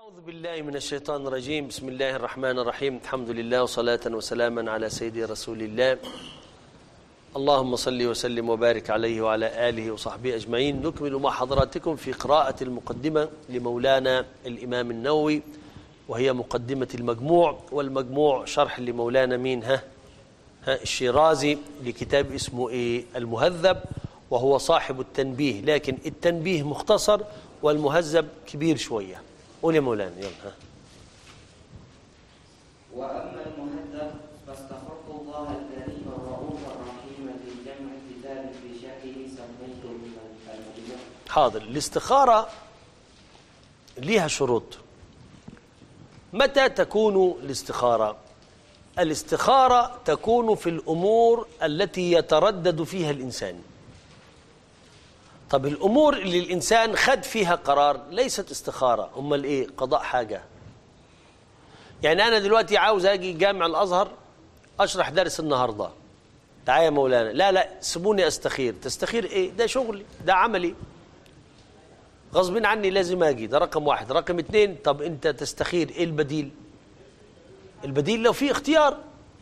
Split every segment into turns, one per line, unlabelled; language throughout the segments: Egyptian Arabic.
أعوذ بالله من الشيطان الرجيم بسم الله الرحمن الرحيم الحمد لله وصلاة وسلاما على سيدي رسول الله اللهم صل وسلم وبارك عليه وعلى آله وصحبه أجمعين نكمل مع حضراتكم في قراءة المقدمة لمولانا الإمام النووي وهي مقدمة المجموع والمجموع شرح لمولانا مين ها, ها الشيرازي لكتاب اسمه إيه المهذب وهو صاحب التنبيه لكن التنبيه مختصر والمهذب كبير شوية قول يا مولانا يلا ها
وأما المهذب فاستخرت الله الكريم الرؤوف الرحيم في جمع كتاب في شأنه سميته المجموع
حاضر الاستخارة ليها شروط متى تكون الاستخارة الاستخارة تكون في الأمور التي يتردد فيها الإنسان طب الأمور اللي الإنسان خد فيها قرار ليست استخارة أمال إيه قضاء حاجة يعني أنا دلوقتي عاوز أجي جامع الأزهر أشرح درس النهاردة تعالى يا مولانا لا لا سيبوني أستخير تستخير إيه ده شغلي ده عملي غصب عني لازم أجي ده رقم واحد رقم اتنين طب أنت تستخير إيه البديل البديل لو في اختيار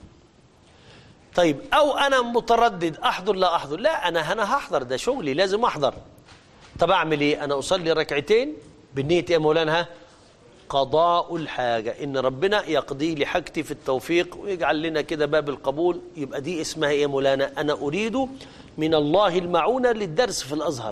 طيب او انا متردد احضر لا احضر لا انا انا هحضر ده شغلي لازم احضر طب اعمل ايه انا اصلي ركعتين بالنيه يا مولانا ها قضاء الحاجه ان ربنا يقضي لي حاجتي في التوفيق ويجعل لنا كده باب القبول يبقى دي اسمها ايه يا مولانا انا اريد من الله المعونه للدرس في الازهر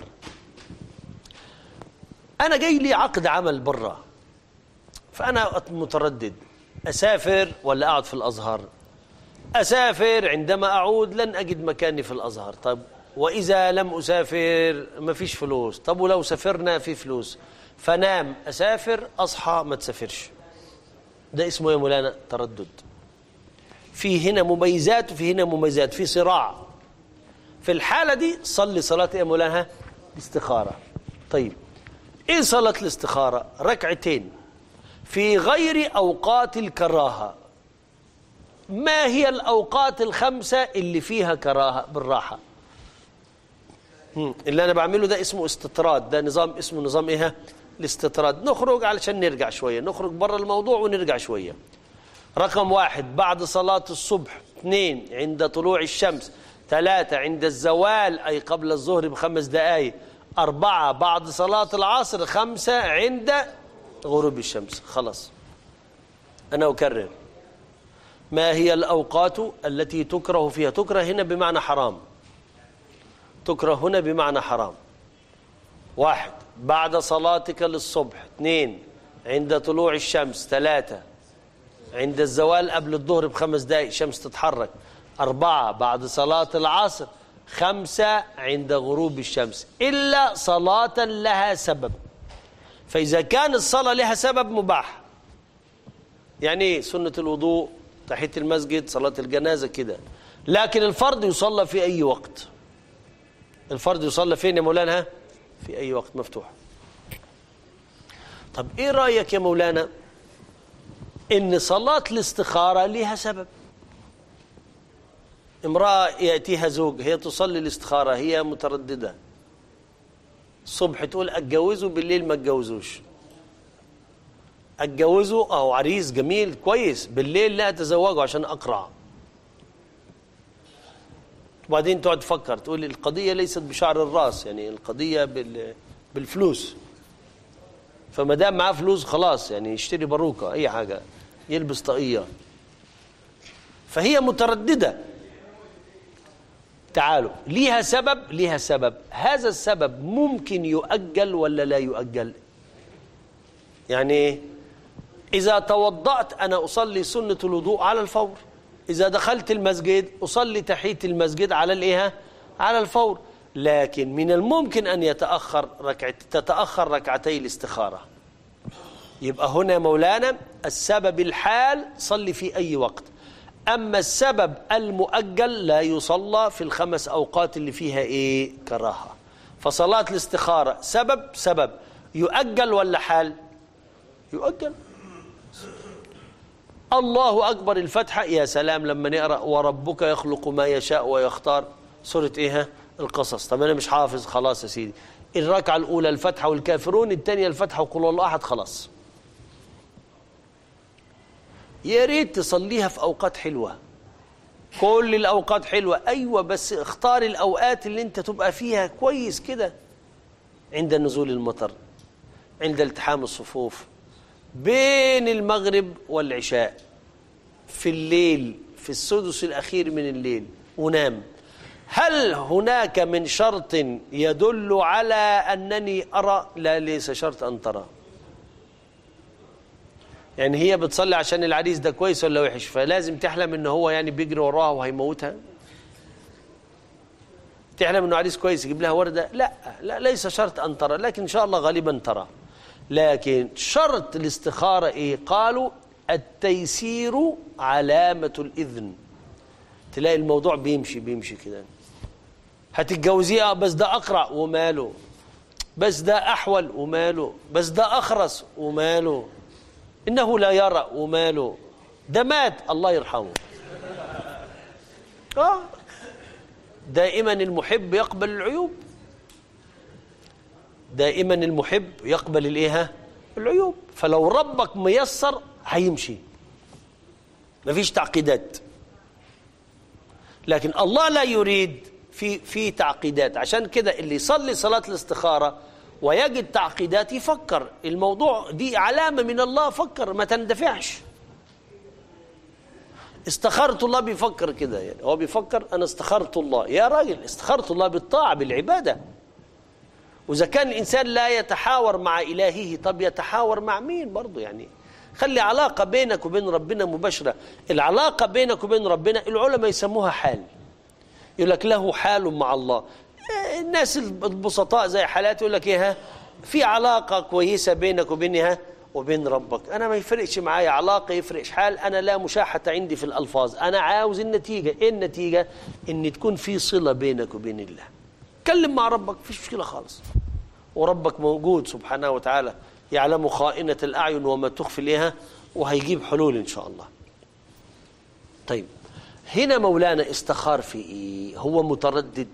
انا جاي لي عقد عمل بره فانا متردد اسافر ولا اقعد في الازهر أسافر عندما أعود لن أجد مكاني في الأزهر طب وإذا لم أسافر ما فيش فلوس طب ولو سافرنا في فلوس فنام أسافر أصحى ما تسافرش ده اسمه يا مولانا تردد في هنا مميزات وفي هنا مميزات في صراع في الحالة دي صلي صلاة يا مولانا الاستخارة طيب إيه صلاة الاستخارة ركعتين في غير أوقات الكراهة ما هي الأوقات الخمسة اللي فيها كراهة بالراحة هم، اللي أنا بعمله ده اسمه استطراد ده نظام اسمه نظام إيه الاستطراد نخرج علشان نرجع شوية نخرج بره الموضوع ونرجع شوية رقم واحد بعد صلاة الصبح اثنين عند طلوع الشمس ثلاثة عند الزوال أي قبل الظهر بخمس دقائق أربعة بعد صلاة العصر خمسة عند غروب الشمس خلاص أنا أكرر ما هي الأوقات التي تكره فيها تكره هنا بمعنى حرام تكره هنا بمعنى حرام واحد بعد صلاتك للصبح اثنين عند طلوع الشمس ثلاثة عند الزوال قبل الظهر بخمس دقائق شمس تتحرك أربعة بعد صلاة العصر خمسة عند غروب الشمس إلا صلاة لها سبب فإذا كان الصلاة لها سبب مباح يعني إيه سنة الوضوء تحية المسجد صلاة الجنازة كده لكن الفرض يصلى في أي وقت الفرض يصلى فين يا مولانا ها؟ في أي وقت مفتوح طب إيه رأيك يا مولانا إن صلاة الاستخارة لها سبب امرأة يأتيها زوج هي تصلي الاستخارة هي مترددة الصبح تقول أتجوزه بالليل ما اتجوزوش اتجوزه او عريس جميل كويس بالليل لا اتزوجه عشان اقرع وبعدين تقعد تفكر تقول القضيه ليست بشعر الراس يعني القضيه بال بالفلوس فما دام معاه فلوس خلاص يعني يشتري باروكه اي حاجه يلبس طاقيه فهي متردده تعالوا ليها سبب ليها سبب هذا السبب ممكن يؤجل ولا لا يؤجل يعني ايه إذا توضأت أنا أصلي سنة الوضوء على الفور إذا دخلت المسجد أصلي تحية المسجد على الإيه على الفور لكن من الممكن أن يتأخر ركعت تتأخر ركعتي الاستخارة يبقى هنا مولانا السبب الحال صلي في أي وقت أما السبب المؤجل لا يصلى في الخمس أوقات اللي فيها إيه كراهة فصلاة الاستخارة سبب سبب يؤجل ولا حال يؤجل الله أكبر الفتحة يا سلام لما نقرأ وربك يخلق ما يشاء ويختار سورة إيه القصص طب أنا مش حافظ خلاص يا سيدي الركعة الأولى الفتحة والكافرون الثانية الفتحة وقل الله أحد خلاص يا ريت تصليها في اوقات حلوه كل الاوقات حلوه ايوه بس اختار الاوقات اللي انت تبقى فيها كويس كده عند نزول المطر عند التحام الصفوف بين المغرب والعشاء في الليل في السدس الاخير من الليل ونام هل هناك من شرط يدل على انني ارى لا ليس شرط ان ترى يعني هي بتصلي عشان العريس ده كويس ولا وحش فلازم تحلم ان هو يعني بيجري وراها وهيموتها تحلم انه عريس كويس يجيب لها ورده لا لا ليس شرط ان ترى لكن ان شاء الله غالبا ترى لكن شرط الاستخاره ايه قالوا التيسير علامه الاذن تلاقي الموضوع بيمشي بيمشي كده هتتجوزيه بس ده اقرع وماله بس ده احول وماله بس ده اخرس وماله انه لا يرى وماله ده مات الله يرحمه اه دائما المحب يقبل العيوب دائما المحب يقبل الايه العيوب فلو ربك ميسر هيمشي مفيش تعقيدات لكن الله لا يريد في في تعقيدات عشان كده اللي يصلي صلاة الاستخارة ويجد تعقيدات يفكر الموضوع دي علامة من الله فكر ما تندفعش استخرت الله بيفكر كده يعني هو بيفكر أنا استخرت الله يا راجل استخرت الله بالطاعة بالعبادة وإذا كان الإنسان لا يتحاور مع إلهه طب يتحاور مع مين برضه يعني خلي علاقة بينك وبين ربنا مباشرة العلاقة بينك وبين ربنا العلماء يسموها حال يقول لك له حال مع الله الناس البسطاء زي حالاتي يقول لك ايه في علاقة كويسة بينك وبينها وبين ربك أنا ما يفرقش معايا علاقة يفرقش حال أنا لا مشاحة عندي في الألفاظ أنا عاوز النتيجة إيه النتيجة إن تكون في صلة بينك وبين الله كلم مع ربك فيش مشكلة خالص وربك موجود سبحانه وتعالى يعلم خائنة الأعين وما تخفي لها وهيجيب حلول إن شاء الله طيب هنا مولانا استخار في إيه هو متردد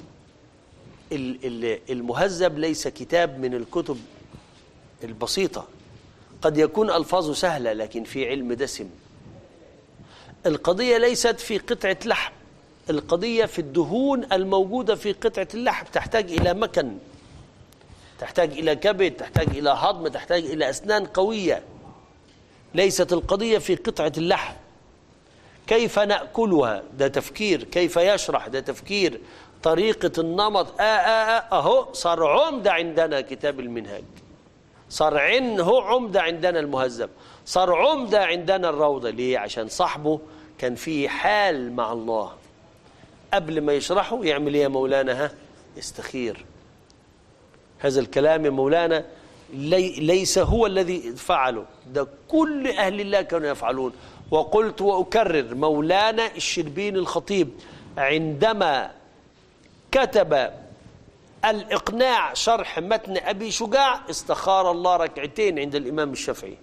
المهذب ليس كتاب من الكتب البسيطة قد يكون ألفاظه سهلة لكن في علم دسم القضية ليست في قطعة لحم القضية في الدهون الموجودة في قطعة اللحم تحتاج إلى مكن تحتاج إلى كبد تحتاج إلى هضم تحتاج إلى أسنان قوية ليست القضية في قطعة اللحم كيف نأكلها ده تفكير كيف يشرح ده تفكير طريقة النمط آه آه آه أهو صار عمدة عندنا كتاب المنهاج صار عن هو عمدة عندنا المهذب صار عمدة عندنا الروضة ليه عشان صاحبه كان فيه حال مع الله قبل ما يشرحه يعمل ايه يا مولانا ها يستخير هذا الكلام يا مولانا لي ليس هو الذي فعله ده كل أهل الله كانوا يفعلون وقلت وأكرر مولانا الشربين الخطيب عندما كتب الإقناع شرح متن أبي شجاع استخار الله ركعتين عند الإمام الشافعي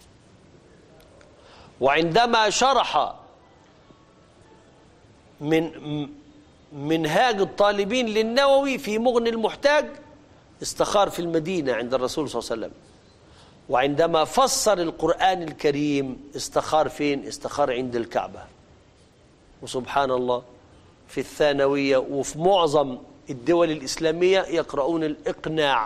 وعندما شرح من منهاج الطالبين للنووي في مغني المحتاج استخار في المدينة عند الرسول صلى الله عليه وسلم وعندما فسر القرآن الكريم استخار فين استخار عند الكعبة وسبحان الله في الثانوية وفي معظم الدول الإسلامية يقرؤون الإقناع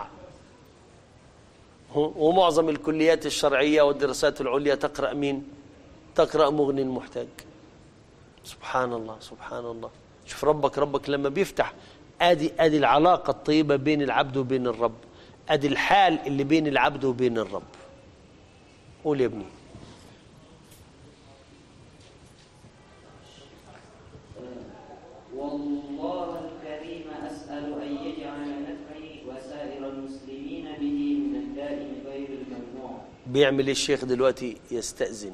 ومعظم الكليات الشرعية والدراسات العليا تقرأ مين تقرأ مغني المحتاج سبحان الله سبحان الله شوف ربك ربك لما بيفتح ادي ادي العلاقه الطيبه بين العبد وبين الرب ادي الحال اللي بين العبد وبين الرب قول يا ابني
والله الكريم أسأل أن يجعل نفعي وسائر المسلمين به من الدائم غير الممنوع
بيعمل ايه الشيخ دلوقتي يستأذن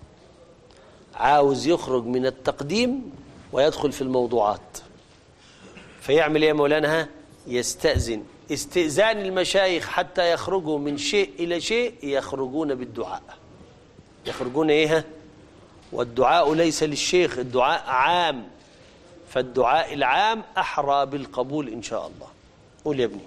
عاوز يخرج من التقديم ويدخل في الموضوعات فيعمل ايه يا مولانا ها؟ يستأذن استئذان المشايخ حتى يخرجوا من شيء إلى شيء يخرجون بالدعاء يخرجون ايه ها؟ والدعاء ليس للشيخ الدعاء عام فالدعاء العام أحرى بالقبول إن شاء الله قول يا ابني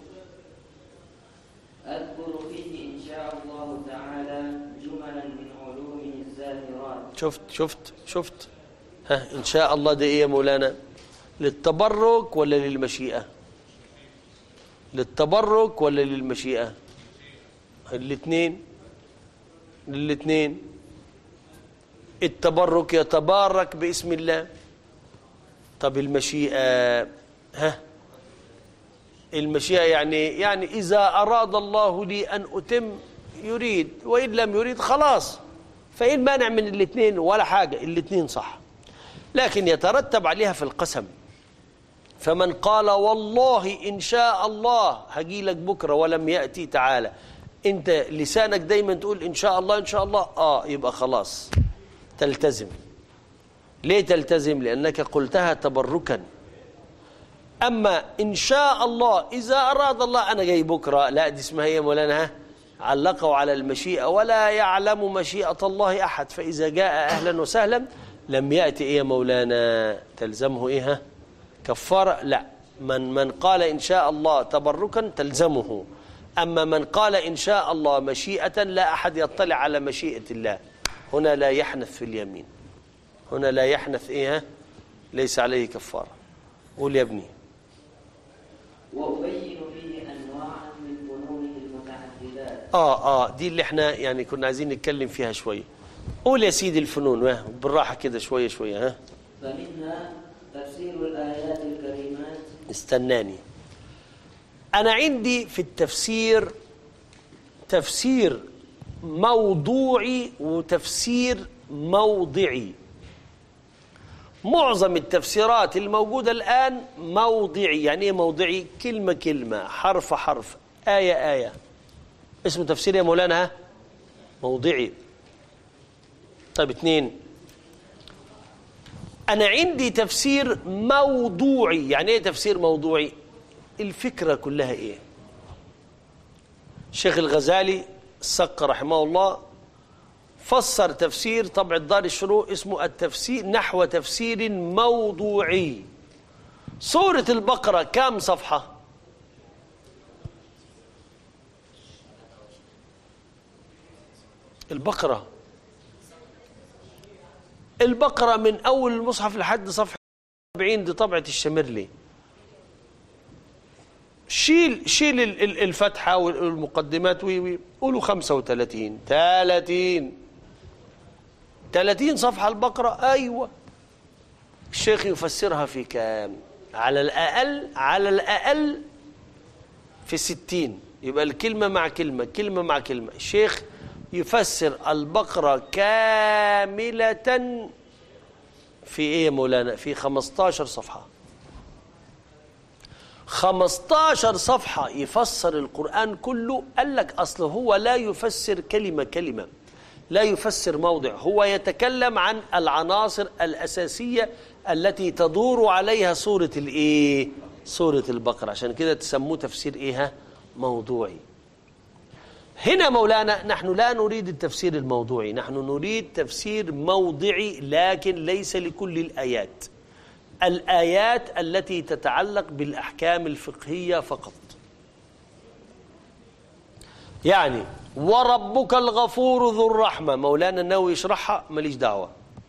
أذكر فيه إن شاء الله تعالى جملا من علومه الزاهرات
شفت شفت شفت ها إن شاء الله ده إيه يا مولانا للتبرك ولا للمشيئة للتبرك ولا للمشيئة الاثنين الاثنين التبرك يتبارك باسم الله طب المشيئة ها المشيئة يعني يعني إذا أراد الله لي أن أتم يريد وإن لم يريد خلاص فإن مانع من الاثنين ولا حاجة الاثنين صح لكن يترتب عليها في القسم فمن قال والله إن شاء الله هجي لك بكرة ولم يأتي تعالى أنت لسانك دايما تقول إن شاء الله إن شاء الله آه يبقى خلاص تلتزم ليه تلتزم لأنك قلتها تبركا أما إن شاء الله إذا أراد الله أنا جاي بكرة لا دي اسمها هي مولانا ها علقوا على المشيئة ولا يعلم مشيئة الله أحد فإذا جاء أهلا وسهلا لم يأتي إيه يا مولانا تلزمه إيه ها كفارة لا من من قال إن شاء الله تبركا تلزمه أما من قال إن شاء الله مشيئة لا أحد يطلع على مشيئة الله هنا لا يحنث في اليمين هنا لا يحنث إيه ها؟ ليس عليه كفارة قول يا ابني
وأبين فيه أنواعا من فنونه المتعددات
آه آه دي اللي احنا يعني كنا عايزين نتكلم فيها شوية قول يا سيدي الفنون واه، بالراحة كده شوية شوية ها
فمنها تفسير الآيات الكريمات
استناني أنا عندي في التفسير تفسير موضوعي وتفسير موضعي معظم التفسيرات الموجودة الآن موضعي يعني إيه موضعي كلمة كلمة حرف حرف آية آية اسمه تفسير يا مولانا ها موضعي طيب اثنين أنا عندي تفسير موضوعي يعني إيه تفسير موضوعي الفكرة كلها إيه الشيخ الغزالي السق رحمه الله فسر تفسير طبع الدار الشروق اسمه التفسير نحو تفسير موضوعي سورة البقرة كم صفحة البقرة البقرة من أول المصحف لحد صفحة 40 دي طبعة الشمرلي شيل شيل ال- ال- الفتحة والمقدمات وي وي قولوا 35 30 30 صفحة البقرة أيوة الشيخ يفسرها في كام على الأقل على الأقل في ستين يبقى الكلمة مع كلمة كلمة مع كلمة الشيخ يفسر البقرة كاملة في ايه يا مولانا في 15 صفحة 15 صفحة يفسر القرآن كله قال لك أصل هو لا يفسر كلمة كلمة لا يفسر موضع هو يتكلم عن العناصر الأساسية التي تدور عليها سورة الإيه سورة البقرة عشان كده تسموه تفسير إيه ها؟ موضوعي هنا مولانا نحن لا نريد التفسير الموضوعي نحن نريد تفسير موضعي لكن ليس لكل الآيات الآيات التي تتعلق بالأحكام الفقهية فقط يعني وربك الغفور ذو الرحمة مولانا النووي يشرحها ماليش دعوة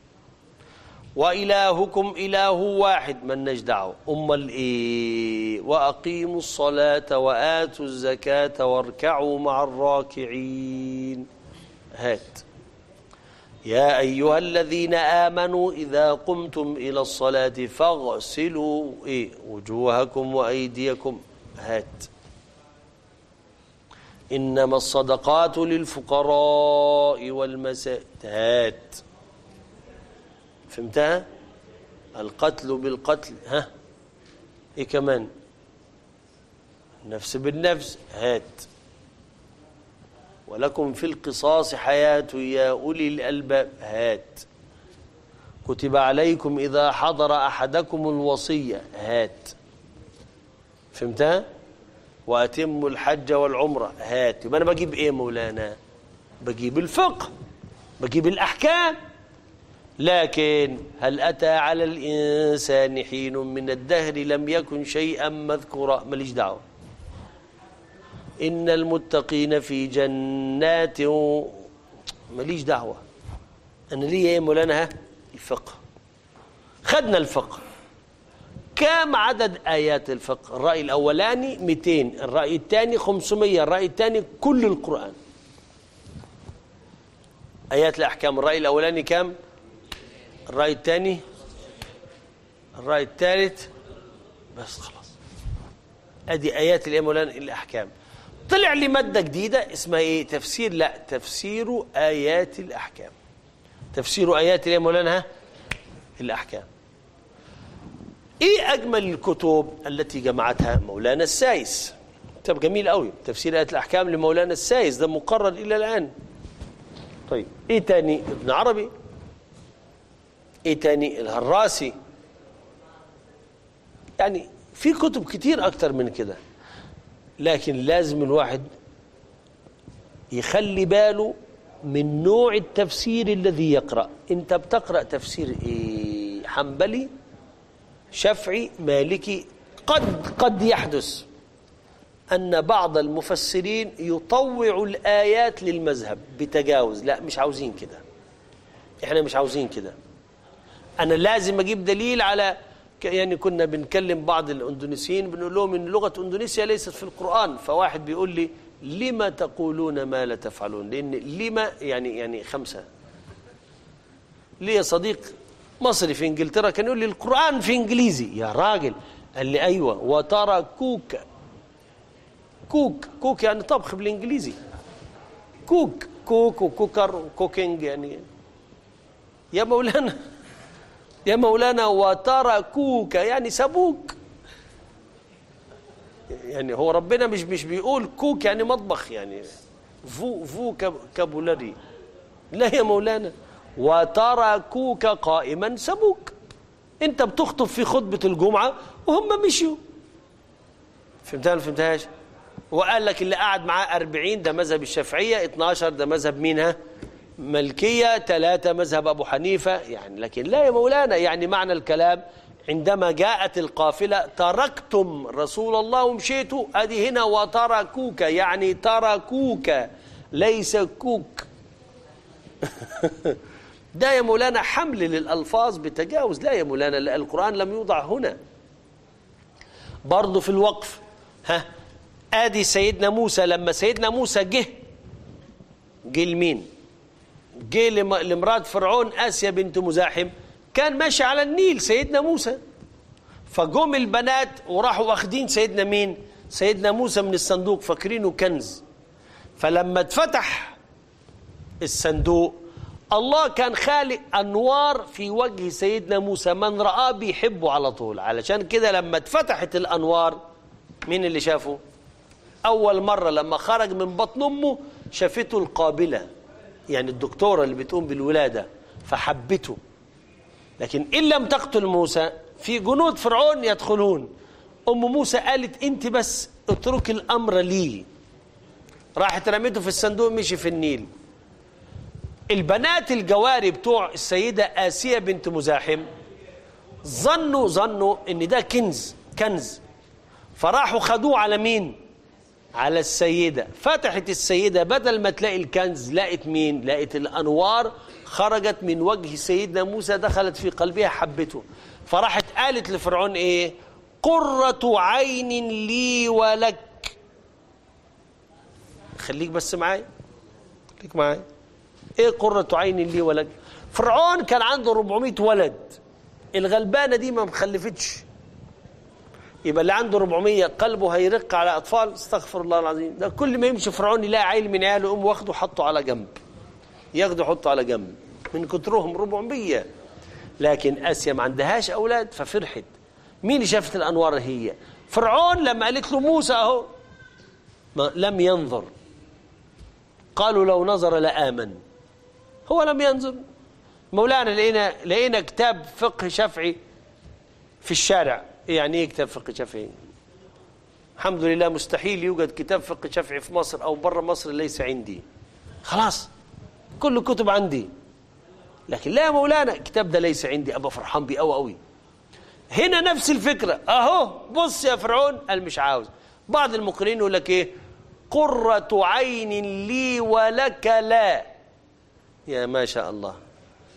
وإلهكم إله واحد من دعوة أم الإيه وأقيموا الصلاة وآتوا الزكاة واركعوا مع الراكعين هات يا أيها الذين آمنوا إذا قمتم إلى الصلاة فاغسلوا إيه وجوهكم وأيديكم هات إنما الصدقات للفقراء والمساكين هات فهمتها القتل بالقتل ها ايه كمان النفس بالنفس هات ولكم في القصاص حياة يا أولي الألباب هات كتب عليكم إذا حضر أحدكم الوصية هات فهمتها وأتموا الحج والعمرة هات يبقى أنا بجيب إيه مولانا بجيب الفقه بجيب الأحكام لكن هل أتى على الإنسان حين من الدهر لم يكن شيئا مذكورا ماليش دعوة إن المتقين في جنات و... ماليش دعوة أنا لي إيه مولانا ها؟ الفقه خدنا الفقه كم عدد آيات الفقه الرأي الأولاني 200 الرأي الثاني 500 الرأي الثاني كل القرآن آيات الأحكام الرأي الأولاني كم الرأي الثاني الرأي الثالث بس خلاص ادي ايات الايه مولانا الاحكام طلع لي ماده جديده اسمها ايه تفسير لا تفسير ايات الاحكام تفسير ايات الايه مولانا ها؟ الاحكام ايه اجمل الكتب التي جمعتها مولانا السايس كتاب جميل قوي تفسير ايات الاحكام لمولانا السايس ده مقرر الى الان طيب ايه تاني ابن عربي ايه تاني الهراسي يعني في كتب كتير اكتر من كده لكن لازم الواحد يخلي باله من نوع التفسير الذي يقرأ انت بتقرأ تفسير ايه حنبلي شافعي مالكي قد قد يحدث أن بعض المفسرين يطوع الآيات للمذهب بتجاوز لا مش عاوزين كده احنا مش عاوزين كده أنا لازم أجيب دليل على ك- يعني كنا بنكلم بعض الاندونيسيين بنقول لهم ان لغه اندونيسيا ليست في القران فواحد بيقول لي لما تقولون ما لا تفعلون لان لما يعني يعني خمسه لي صديق مصري في انجلترا كان يقول لي القران في انجليزي يا راجل قال لي ايوه وترى كوك كوك كوك يعني طبخ بالانجليزي كوك كوك وكوكر وكوكينج يعني يا مولانا يا مولانا وتركوك يعني سابوك يعني هو ربنا مش مش بيقول كوك يعني مطبخ يعني فو فو كاب- كابولاري لا يا مولانا وتركوك قائما سابوك انت بتخطب في خطبة الجمعة وهم مشيوا فهمتها ولا فهمتهاش وقال لك اللي قاعد معاه 40 ده مذهب الشافعية 12 ده مذهب مين ها ملكية ثلاثة مذهب أبو حنيفة يعني لكن لا يا مولانا يعني معنى الكلام عندما جاءت القافلة تركتم رسول الله ومشيتوا أدي هنا وتركوك يعني تركوك ليس كوك ده يا مولانا حمل للألفاظ بتجاوز لا يا مولانا لا، القرآن لم يوضع هنا برضه في الوقف ها ادي سيدنا موسى لما سيدنا موسى جه جه لمين جه لم- لمرات فرعون آسيا بنت مزاحم كان ماشي على النيل سيدنا موسى فجم البنات وراحوا واخدين سيدنا مين سيدنا موسى من الصندوق فاكرينه كنز فلما اتفتح الصندوق الله كان خالق انوار في وجه سيدنا موسى من رآه بيحبه على طول علشان كده لما اتفتحت الانوار مين اللي شافه اول مره لما خرج من بطن امه شافته القابله يعني الدكتوره اللي بتقوم بالولاده فحبته لكن ان لم تقتل موسى في جنود فرعون يدخلون ام موسى قالت انت بس اترك الامر لي راحت رميته في الصندوق مشي في النيل البنات الجواري بتوع السيدة آسيا بنت مزاحم ظنوا ظنوا ان ده كنز كنز فراحوا خدوه على مين على السيدة فتحت السيدة بدل ما تلاقي الكنز لقت مين لقت الأنوار خرجت من وجه سيدنا موسى دخلت في قلبها حبته فراحت قالت لفرعون ايه قرة عين لي ولك خليك بس معايا خليك معايا ايه قرة عين لي ولك فرعون كان عنده 400 ولد الغلبانة دي ما مخلفتش يبقى اللي عنده 400 قلبه هيرق على اطفال استغفر الله العظيم ده كل ما يمشي فرعون يلاقي عيل من عياله يقوم واخده حطه على جنب ياخده يحطه على جنب من كترهم 400 لكن اسيا ما عندهاش اولاد ففرحت مين اللي شافت الانوار هي فرعون لما قالت له موسى اهو ما لم ينظر قالوا لو نظر لآمن هو لم ينظر مولانا لقينا لقينا كتاب فقه شافعي في الشارع يعني ايه كتاب فقه شافعي الحمد لله مستحيل يوجد كتاب فقه شافعي في مصر او بره مصر ليس عندي خلاص كل الكتب عندي لكن لا يا مولانا الكتاب ده ليس عندي ابقى فرحان بيه قوي قوي هنا نفس الفكره اهو بص يا فرعون قال مش عاوز بعض المقرئين يقول لك ايه قرة عين لي ولك لا يا ما شاء الله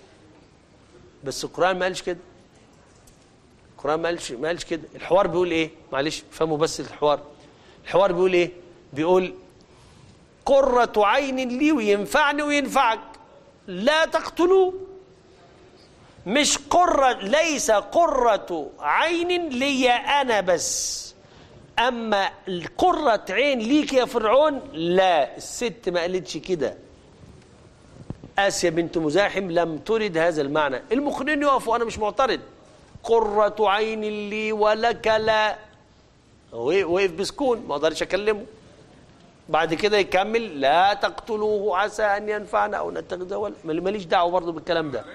بس القرآن ما قالش كده القرآن ما قالش ما قالش كده الحوار بيقول ايه معلش فهموا بس الحوار الحوار بيقول ايه بيقول قرة عين لي وينفعني وينفعك لا تقتلوه مش قرة ليس قرة عين لي أنا بس أما قرة عين ليك يا فرعون لا الست ما قالتش كده آسيا بنت مزاحم لم ترد هذا المعنى المخرجين يقفوا أنا مش معترض قرة عين لي ولك لا وقف بسكون ما اقدرش اكلمه بعد كده يكمل لا تقتلوه عسى ان ينفعنا او نتخذه ولا ماليش دعوه برضه بالكلام ده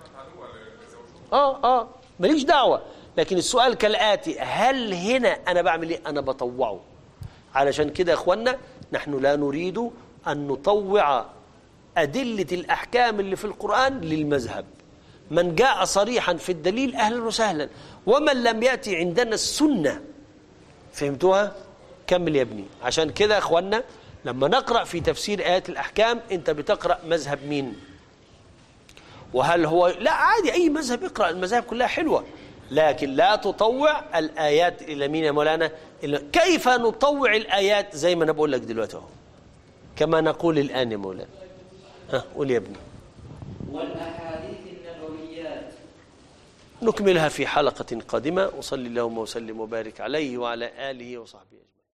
اه اه ماليش دعوه لكن السؤال كالاتي هل هنا انا بعمل ايه انا بطوعه علشان كده يا اخوانا نحن لا نريد ان نطوع ادله الاحكام اللي في القران للمذهب من جاء صريحا في الدليل اهلا وسهلا ومن لم ياتي عندنا السنه فهمتوها كمل يا ابني عشان كده يا اخوانا لما نقرا في تفسير ايات الاحكام انت بتقرا مذهب مين وهل هو لا عادي اي مذهب اقرا المذاهب كلها حلوه لكن لا تطوع الايات الى مين يا مولانا إلا كيف نطوع الايات زي ما انا بقول لك دلوقتي اهو كما نقول الان يا مولانا ها قول يا ابني
والأحاديث النبويات
نكملها في حلقه قادمه وصلي اللهم وسلم وبارك عليه وعلى اله وصحبه اجمعين